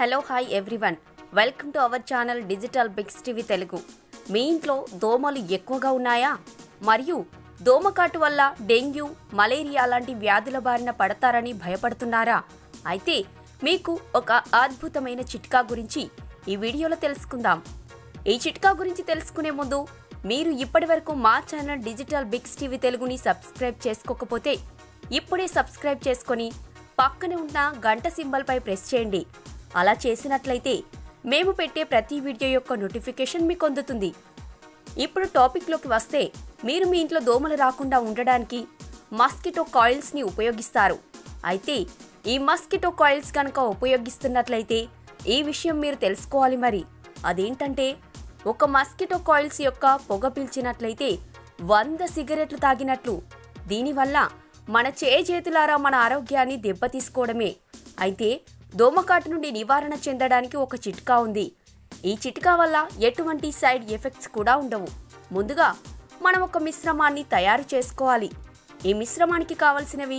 Hello hi everyone welcome to our channel digital bigs TV Telugu మీ ఇంట్లో దోమలు ఎక్కువగా ఉన్నాయా మరియు దోమకాటు వల్ల డెంగ్యూ మలేరియా లాంటి వ్యాధుల బారిన పడతారని భయపడుతున్నారా అయితే మీకు ఒక అద్భుతమైన చిట్కా గురించి ఈ వీడియోలో తెలుసుకుందాం ఈ చిట్కా గురించి తెలుసుకునే ముందు మీరు ఇప్పటివరకు మా ఛానల్ డిజిటల్ బిగ్స్ టీవీ తెలుగుని సబ్స్క్రైబ్ చేసుకోకపోతే ఇప్పుడే సబ్స్క్రైబ్ చేసుకొని పక్కనే ఉన్న గంట సింబల్పై ప్రెస్ చేయండి అలా చేసినట్లయితే మేము పెట్టే ప్రతి వీడియో యొక్క నోటిఫికేషన్ మీకు అందుతుంది ఇప్పుడు టాపిక్లోకి వస్తే మీరు మీ ఇంట్లో దోమలు రాకుండా ఉండడానికి మస్కిటో కాయిల్స్ని ఉపయోగిస్తారు అయితే ఈ మస్కిటో కాయిల్స్ కనుక ఉపయోగిస్తున్నట్లయితే ఈ విషయం మీరు తెలుసుకోవాలి మరి అదేంటంటే ఒక మస్కిటో కాయిల్స్ యొక్క పొగ పీల్చినట్లయితే వంద సిగరెట్లు తాగినట్లు దీనివల్ల మన చేతులారా మన ఆరోగ్యాన్ని దెబ్బతీసుకోవడమే అయితే దోమకాటు నుండి నివారణ చెందడానికి ఒక చిట్కా ఉంది ఈ చిట్కా వల్ల ఎటువంటి సైడ్ ఎఫెక్ట్స్ కూడా ఉండవు ముందుగా మనం ఒక మిశ్రమాన్ని తయారు చేసుకోవాలి ఈ మిశ్రమానికి కావలసినవి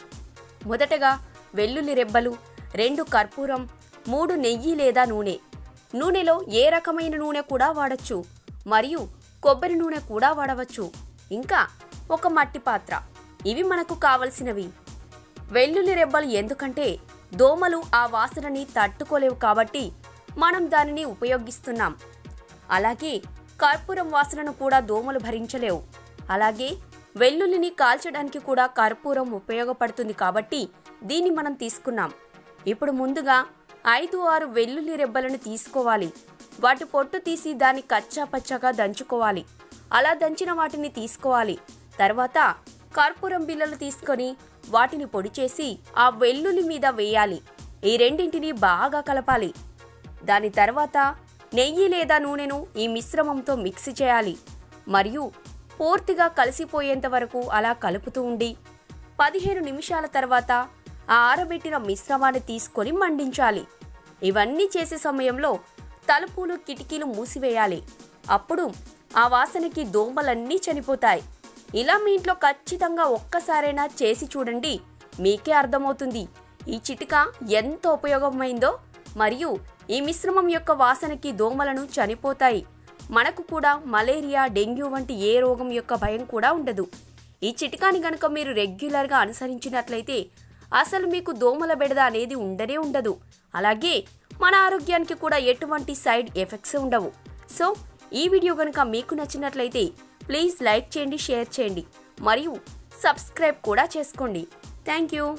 మొదటగా వెల్లుల్లి రెబ్బలు రెండు కర్పూరం మూడు నెయ్యి లేదా నూనె నూనెలో ఏ రకమైన నూనె కూడా వాడచ్చు మరియు కొబ్బరి నూనె కూడా వాడవచ్చు ఇంకా ఒక మట్టి పాత్ర ఇవి మనకు కావలసినవి వెల్లుల్లి రెబ్బలు ఎందుకంటే దోమలు ఆ వాసనని తట్టుకోలేవు కాబట్టి మనం దానిని ఉపయోగిస్తున్నాం అలాగే కర్పూరం వాసనను కూడా దోమలు భరించలేవు అలాగే వెల్లుల్లిని కాల్చడానికి కూడా కర్పూరం ఉపయోగపడుతుంది కాబట్టి దీన్ని మనం తీసుకున్నాం ఇప్పుడు ముందుగా ఐదు ఆరు వెల్లుల్లి రెబ్బలను తీసుకోవాలి వాటి పొట్టు తీసి దాన్ని కచ్చా పచ్చగా దంచుకోవాలి అలా దంచిన వాటిని తీసుకోవాలి తర్వాత కర్పూరం బిళ్ళలు తీసుకొని వాటిని పొడి చేసి ఆ వెల్లుల్లి మీద వేయాలి ఈ రెండింటిని బాగా కలపాలి దాని తర్వాత నెయ్యి లేదా నూనెను ఈ మిశ్రమంతో మిక్స్ చేయాలి మరియు పూర్తిగా కలిసిపోయేంత వరకు అలా కలుపుతూ ఉండి పదిహేను నిమిషాల తర్వాత ఆ ఆరబెట్టిన మిశ్రమాన్ని తీసుకొని మండించాలి ఇవన్నీ చేసే సమయంలో తలుపులు కిటికీలు మూసివేయాలి అప్పుడు ఆ వాసనకి దోమలన్నీ చనిపోతాయి ఇలా మీ ఇంట్లో ఖచ్చితంగా ఒక్కసారైనా చేసి చూడండి మీకే అర్థమవుతుంది ఈ చిటిక ఎంత ఉపయోగమైందో మరియు ఈ మిశ్రమం యొక్క వాసనకి దోమలను చనిపోతాయి మనకు కూడా మలేరియా డెంగ్యూ వంటి ఏ రోగం యొక్క భయం కూడా ఉండదు ఈ చిటికాని గనుక మీరు రెగ్యులర్గా అనుసరించినట్లయితే అసలు మీకు దోమల బెడద అనేది ఉండనే ఉండదు అలాగే మన ఆరోగ్యానికి కూడా ఎటువంటి సైడ్ ఎఫెక్ట్స్ ఉండవు సో ఈ వీడియో కనుక మీకు నచ్చినట్లయితే ప్లీజ్ లైక్ చేయండి షేర్ చేయండి మరియు సబ్స్క్రైబ్ కూడా చేసుకోండి thank you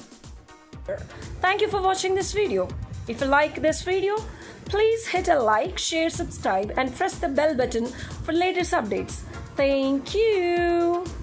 Thank you for watching this video. If you like this video, please hit a like, share, subscribe, and press the bell button for latest updates. Thank you.